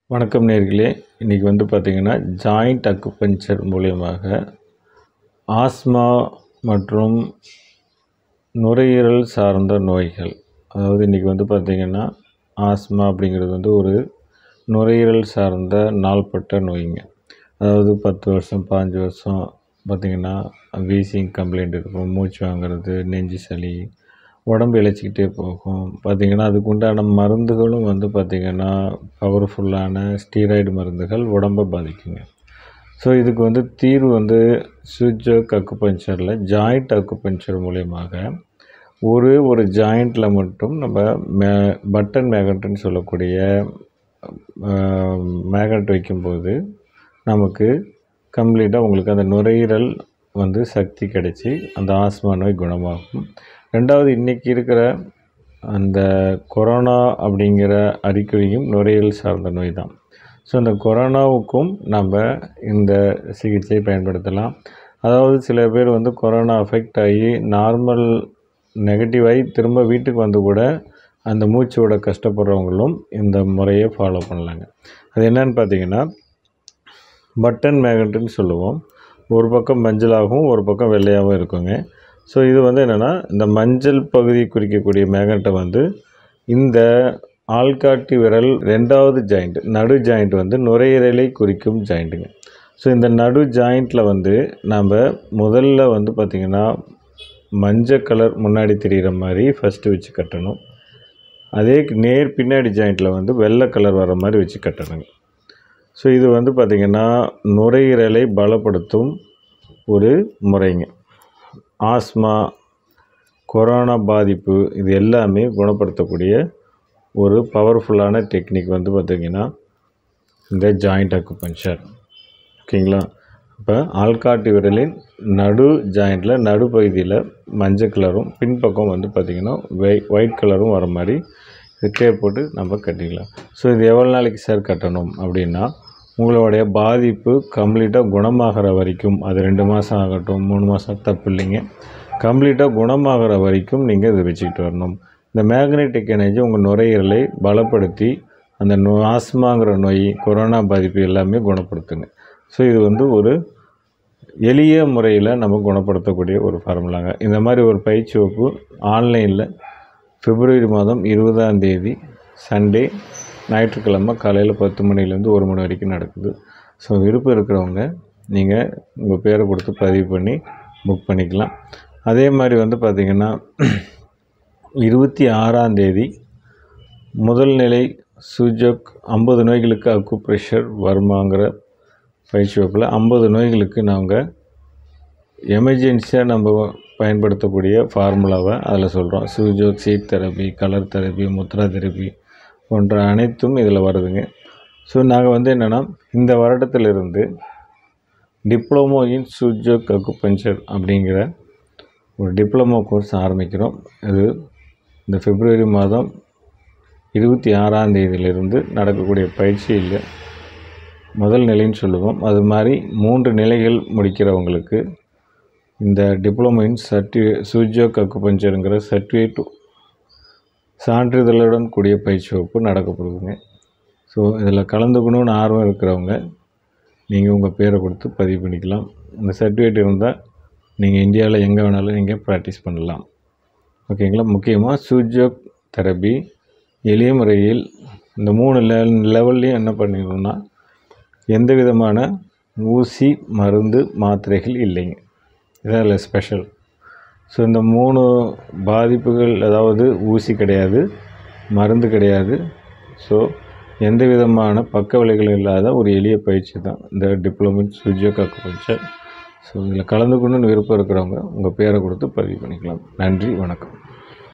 வணக்கம் நேர்களே இன்றைக்கி வந்து பார்த்திங்கன்னா ஜாயிண்ட் அக்குபஞ்சர் மூலியமாக ஆஸ்மா மற்றும் நுரையீரல் சார்ந்த நோய்கள் அதாவது இன்றைக்கி வந்து பார்த்திங்கன்னா ஆஸ்மா அப்படிங்கிறது வந்து ஒரு நுரையீரல் சார்ந்த நாள்பட்ட நோய்ங்க அதாவது பத்து வருஷம் பாஞ்சு வருஷம் பார்த்திங்கன்னா வீசிங் கம்ப்ளைண்ட் இருக்கும் மூச்சு வாங்குறது நெஞ்சு சளி உடம்பு இளைச்சிக்கிட்டே போகும் பார்த்திங்கன்னா அதுக்கு உண்டான மருந்துகளும் வந்து பார்த்திங்கன்னா பவர்ஃபுல்லான ஸ்டீராய்டு மருந்துகள் உடம்பை பாதிக்குங்க ஸோ இதுக்கு வந்து தீர்வு வந்து சுவிட்சக் அக்குபஞ்சரில் ஜாயிண்ட் அக்குபஞ்சர் மூலியமாக ஒரு ஒரு ஜாயிண்ட்டில் மட்டும் நம்ம மே பட்டன் மேகட்னு சொல்லக்கூடிய மேகட் வைக்கும்போது நமக்கு கம்ப்ளீட்டாக உங்களுக்கு அந்த நுரையீரல் வந்து சக்தி கிடைச்சி அந்த ஆஸ்மா நோய் குணமாகும் ரெண்டாவது இன்றைக்கி இருக்கிற அந்த கொரோனா அப்படிங்கிற அறிகுறியும் நுரையீரல் சார்ந்த நோய் தான் ஸோ அந்த கொரோனாவுக்கும் நம்ம இந்த சிகிச்சையை பயன்படுத்தலாம் அதாவது சில பேர் வந்து கொரோனா அஃபெக்ட் ஆகி நார்மல் நெகட்டிவ் ஆகி திரும்ப வீட்டுக்கு வந்து கூட அந்த மூச்சோட கஷ்டப்படுறவங்களும் இந்த முறையை ஃபாலோ பண்ணலாங்க அது என்னன்னு பார்த்தீங்கன்னா பட்டன் மேகட்டுன்னு சொல்லுவோம் ஒரு பக்கம் மஞ்சளாகவும் ஒரு பக்கம் வெள்ளையாகவும் இருக்குங்க ஸோ இது வந்து என்னென்னா இந்த மஞ்சள் பகுதி குறிக்கக்கூடிய மேகட்டை வந்து இந்த ஆள்காட்டி விரல் ரெண்டாவது ஜாயிண்ட் நடு ஜாயிண்ட் வந்து நுரையீரலை குறிக்கும் ஜாயிண்ட்டுங்க ஸோ இந்த நடு ஜாயிண்ட்டில் வந்து நம்ம முதல்ல வந்து பார்த்திங்கன்னா மஞ்சள் கலர் முன்னாடி தெரிகிற மாதிரி ஃபஸ்ட்டு வச்சு கட்டணும் அதே நேர் பின்னாடி ஜாயிண்ட்டில் வந்து வெள்ளை கலர் வர மாதிரி வச்சு கட்டணுங்க ஸோ இது வந்து பார்த்திங்கன்னா நுரையீரலை பலப்படுத்தும் ஒரு முறைங்க ஆஸ்மா கொரோனா பாதிப்பு இது எல்லாமே குணப்படுத்தக்கூடிய ஒரு பவர்ஃபுல்லான டெக்னிக் வந்து பார்த்திங்கன்னா இந்த ஜாயிண்ட் அக்குபஞ்சர் ஓகேங்களா இப்போ ஆள்காட்டி விரலின் நடு ஜாயிண்டில் நடுப்பகுதியில் மஞ்சள் கலரும் பின்பக்கம் வந்து பார்த்திங்கன்னா வை ஒயிட் கலரும் வர மாதிரி இது டேப் போட்டு நம்ம கட்டிக்கலாம் ஸோ இது எவ்வளோ நாளைக்கு சார் கட்டணும் அப்படின்னா உங்களுடைய பாதிப்பு கம்ப்ளீட்டாக குணமாகிற வரைக்கும் அது ரெண்டு மாதம் ஆகட்டும் மூணு மாதம் தப்பு இல்லைங்க கம்ப்ளீட்டாக குணமாகிற வரைக்கும் நீங்கள் இதை வச்சுக்கிட்டு வரணும் இந்த மேக்னெட்டிக் எனர்ஜி உங்கள் நுரையீரலை பலப்படுத்தி அந்த நோ ஆஸ்மாங்கிற நோய் கொரோனா பாதிப்பு எல்லாமே குணப்படுத்துங்க ஸோ இது வந்து ஒரு எளிய முறையில் நம்ம குணப்படுத்தக்கூடிய ஒரு ஃபார்முலாங்க இந்த மாதிரி ஒரு பயிற்சி வகுப்பு ஆன்லைனில் பிப்ரவரி மாதம் இருபதாம் தேதி சண்டே ஞாயிற்றுக்கிழமை காலையில் பத்து மணிலேருந்து ஒரு மணி வரைக்கும் நடக்குது ஸோ விருப்பம் இருக்கிறவங்க நீங்கள் உங்கள் பேரை கொடுத்து பதிவு பண்ணி புக் பண்ணிக்கலாம் அதே மாதிரி வந்து பார்த்திங்கன்னா இருபத்தி ஆறாம் தேதி முதல் நிலை சுஜக் ஐம்பது நோய்களுக்கு அக்கு ப்ரெஷர் வருமாங்கிற பயிற்சி வகுப்பில் ஐம்பது நோய்களுக்கு நாங்கள் எமர்ஜென்சியாக நம்ம பயன்படுத்தக்கூடிய ஃபார்முலாவை அதில் சொல்கிறோம் Su Jok seed therapy colour therapy mudra therapy போன்ற அனைத்தும் இதில் வருதுங்க ஸோ நாங்கள் வந்து என்னென்னா இந்த வருடத்திலிருந்து டிப்ளமோ இன் சூஜோக் அக்குபஞ்சர் அப்படிங்கிற ஒரு டிப்ளமோ கோர்ஸ் ஆரம்பிக்கிறோம் இது இந்த பிப்ரவரி மாதம் இருபத்தி ஆறாம் தேதியிலிருந்து நடக்கக்கூடிய பயிற்சியில் முதல் நிலைன்னு சொல்லுவோம் அது மாதிரி மூன்று நிலைகள் முடிக்கிறவங்களுக்கு இந்த டிப்ளமோ இன் சர்டி சூஜோக் அக்குபஞ்சருங்கிற சர்டிஃபிகேட் சான்றிதழுடன் கூடிய பயிற்சி வகுப்பு நடக்கப்படுதுங்க ஸோ இதில் கலந்துக்கணுன்னு ஆர்வம் இருக்கிறவங்க நீங்கள் உங்கள் பேரை கொடுத்து பதிவு பண்ணிக்கலாம் இந்த சர்டிஃபிகேட் இருந்தால் நீங்கள் இந்தியாவில் எங்கே வேணாலும் நீங்கள் ப்ராக்டிஸ் பண்ணலாம் ஓகேங்களா முக்கியமாக சூஜோக் தெரப்பி எளிய முறையில் இந்த மூணு லெ லெவல்லையும் என்ன பண்ணிடணும்னா எந்த விதமான ஊசி மருந்து மாத்திரைகள் இல்லைங்க இதான் அதில் ஸ்பெஷல் ஸோ இந்த மூணு பாதிப்புகள் அதாவது ஊசி கிடையாது மருந்து கிடையாது ஸோ எந்த விதமான பக்க விலைகள் இல்லாத ஒரு எளிய பயிற்சி தான் இந்த டிப்ளமோ சுஜோக் அக்குபஞ்சர் ஸோ இதில் கலந்துக்கணுன்னு விருப்பம் இருக்கிறவங்க உங்கள் பேரை கொடுத்து பதிவு பண்ணிக்கலாம் நன்றி வணக்கம்